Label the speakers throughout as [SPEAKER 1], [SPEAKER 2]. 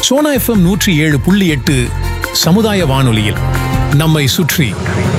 [SPEAKER 1] Sona FM நூற்றி ஏழு புள்ளி எட்டு சமுதாய வானொலியில் நம்மை சுற்றி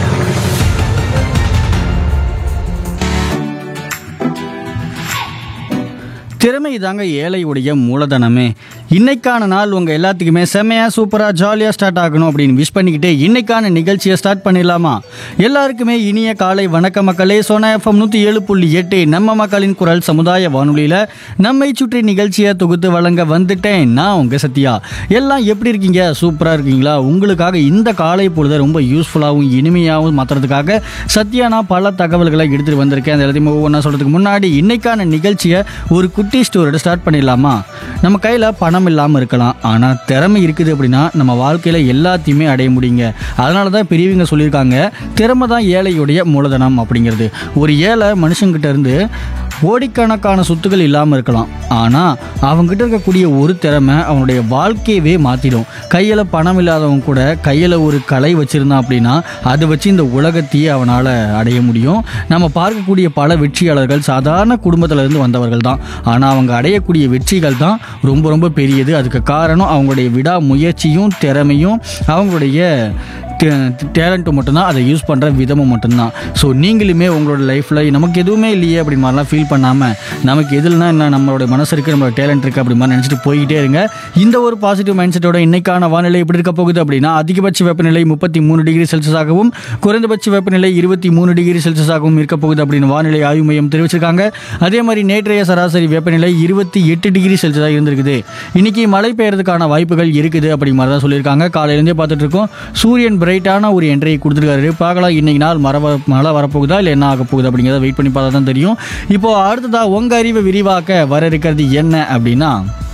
[SPEAKER 2] திறமை தாங்க ஏழையுடைய மூலதனமே இன்னைக்கான நாள் உங்கள் எல்லாத்துக்குமே செம்மையாக சூப்பராக ஜாலியாக ஸ்டார்ட் ஆகணும் அப்படின்னு விஷ் பண்ணிக்கிட்டு இன்னைக்கான நிகழ்ச்சியை ஸ்டார்ட் பண்ணிடலாமா எல்லாருக்குமே இனிய காலை வணக்க மக்களே சோனா எஃப்எம் நூற்றி ஏழு புள்ளி எட்டு நம்ம மக்களின் குரல் சமுதாய வானொலியில் நம்மை சுற்றி நிகழ்ச்சியை தொகுத்து வழங்க வந்துட்டேன் நான் உங்கள் சத்யா எல்லாம் எப்படி இருக்கீங்க சூப்பராக இருக்கீங்களா உங்களுக்காக இந்த காலை பொழுதை ரொம்ப யூஸ்ஃபுல்லாகவும் இனிமையாகவும் மாற்றுறதுக்காக சத்யா நான் பல தகவல்களை எடுத்துகிட்டு வந்திருக்கேன் அந்த எல்லாத்தையும் ஒவ்வொன்றா சொல்கிறதுக்கு முன்னாடி இன்னைக்கான நிகழ்ச்சியை ஒரு குட்டி ஸ்டோரியோட ஸ்டார்ட் பண்ணிடலாமா நம்ம கையில் பணம் இல்லாமல் இருக்கலாம் ஆனால் திறமை இருக்குது அப்படின்னா நம்ம வாழ்க்கையில் எல்லாத்தையுமே அடைய முடியுங்க அதனால தான் பெரியவங்க சொல்லியிருக்காங்க திறமை தான் ஏழையுடைய மூலதனம் அப்படிங்கிறது ஒரு ஏழை மனுஷங்கிட்ட இருந்து கோடிக்கணக்கான சொத்துக்கள் இல்லாமல் இருக்கலாம் ஆனால் அவங்ககிட்ட இருக்கக்கூடிய ஒரு திறமை அவனுடைய வாழ்க்கையவே மாற்றிடும் கையில் பணம் இல்லாதவங்க கூட கையில் ஒரு கலை வச்சுருந்தான் அப்படின்னா அதை வச்சு இந்த உலகத்தையே அவனால் அடைய முடியும் நம்ம பார்க்கக்கூடிய பல வெற்றியாளர்கள் சாதாரண குடும்பத்துல இருந்து வந்தவர்கள் தான் ஆனால் அவங்க அடையக்கூடிய வெற்றிகள் தான் ரொம்ப ரொம்ப பெரியது அதுக்கு காரணம் அவங்களுடைய விடாமுயற்சியும் திறமையும் அவங்களுடைய டேலண்ட்டு மட்டும்தான் அதை யூஸ் பண்ணுற விதமும் மட்டும்தான் ஸோ நீங்களுமே உங்களோட லைஃப்பில் நமக்கு எதுவுமே இல்லையே அப்படி மாதிரிலாம் ஃபீல் பண்ணாமல் நமக்கு எதுலனா என்ன நம்மளோட மனசு இருக்குது நம்மளோட டேலண்ட் இருக்குது அப்படி மாதிரி நினச்சிட்டு போய்கிட்டே இருங்க இந்த ஒரு பாசிட்டிவ் மைண்ட் செட்டோட இன்னைக்கான வானிலை எப்படி இருக்க போகுது அப்படின்னா அதிகபட்ச வெப்பநிலை முப்பத்தி மூணு டிகிரி செல்சியஸாகவும் குறைந்தபட்ச வெப்பநிலை இருபத்தி மூணு டிகிரி செல்சியஸாகவும் இருக்க போகுது அப்படின்னு வானிலை ஆய்வு மையம் தெரிவிச்சிருக்காங்க அதே மாதிரி நேற்றைய சராசரி வெப்பநிலை இருபத்தி எட்டு டிகிரி செல்சியஸாக இருந்திருக்குது இன்னைக்கு மழை பெய்யறதுக்கான வாய்ப்புகள் இருக்குது அப்படி மாதிரி தான் சொல்லியிருக்காங்க காலையிலேருந்தே பார்த்துட்டு இருக்கோம் சூரியன் பிரைட்டான ஒரு என்ட்ரியை கொடுத்துருக்காரு பார்க்கலாம் இன்னைக்கு நாள் மர மழை வரப்போகுதா இல்லை என்ன ஆக போகுது அப்படிங்கிறத வெயிட் பண்ணி பார்த்தா தான் தெரியும் இப்போ அடுத்ததா உங்க அறிவை விரிவாக்க வர இருக்கிறது என்ன அப்படின்னா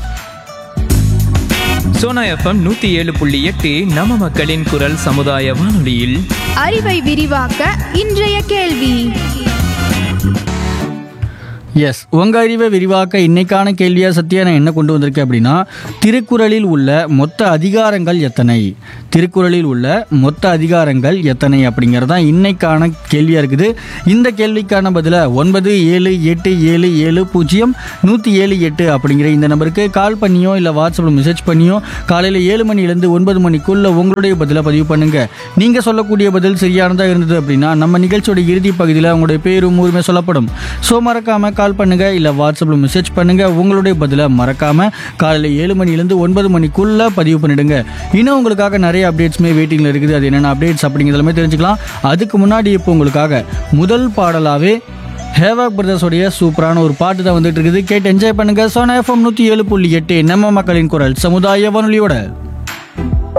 [SPEAKER 3] சோனா எஃப்எம் நூத்தி ஏழு புள்ளி எட்டு நம்ம மக்களின் குரல் சமுதாய வானொலியில்
[SPEAKER 4] அறிவை விரிவாக்க இன்றைய கேள்வி
[SPEAKER 2] எஸ் உங்க அறிவை விரிவாக்க இன்னைக்கான கேள்வியா சத்யா நான் என்ன கொண்டு வந்திருக்கேன் அப்படின்னா திருக்குறளில் உள்ள மொத்த அதிகாரங்கள் எத்தனை திருக்குறளில் உள்ள மொத்த அதிகாரங்கள் எத்தனை அப்படிங்கிறது தான் இன்னைக்கான கேள்வியா இருக்குது இந்த கேள்விக்கான பதில ஒன்பது ஏழு எட்டு ஏழு ஏழு பூஜ்ஜியம் நூற்றி ஏழு எட்டு அப்படிங்கிற இந்த நம்பருக்கு கால் பண்ணியோ இல்லை வாட்ஸ்அப்பில் மெசேஜ் பண்ணியோ காலையில் ஏழு மணிலேருந்து ஒன்பது மணிக்குள்ள உங்களுடைய பதிலை பதிவு பண்ணுங்க நீங்க சொல்லக்கூடிய பதில் சரியானதாக இருந்தது அப்படின்னா நம்ம நிகழ்ச்சியோட இறுதி பகுதியில் உங்களுடைய பேரும் ஊருமே சொல்லப்படும் ஸோ மறக்காம கால் பண்ணுங்க இல்லை வாட்ஸ்அப்பில் மெசேஜ் பண்ணுங்க உங்களுடைய பதிலை மறக்காம காலையில் ஏழு மணிலேருந்து ஒன்பது மணிக்குள்ள பதிவு பண்ணிடுங்க இன்னும் உங்களுக்காக நிறைய அப்டேட்ஸுமே வெயிட்டிங்கில் இருக்குது அது என்னென்ன அப்டேட்ஸ் அப்படிங்கிறதுமே தெரிஞ்சுக்கலாம் அதுக்கு முன்னாடி இப்போ உங்களுக்காக முதல் பாடலாவே ஹேவாக் பிரதர்ஸோடைய சூப்பரான ஒரு பாட்டு தான் வந்துட்டு இருக்குது கேட்டு என்ஜாய் பண்ணுங்க சோனா எஃப்எம் நூற்றி ஏழு புள்ளி எட்டு நம்ம மக்களின் குரல் சமுதாய வானொலியோட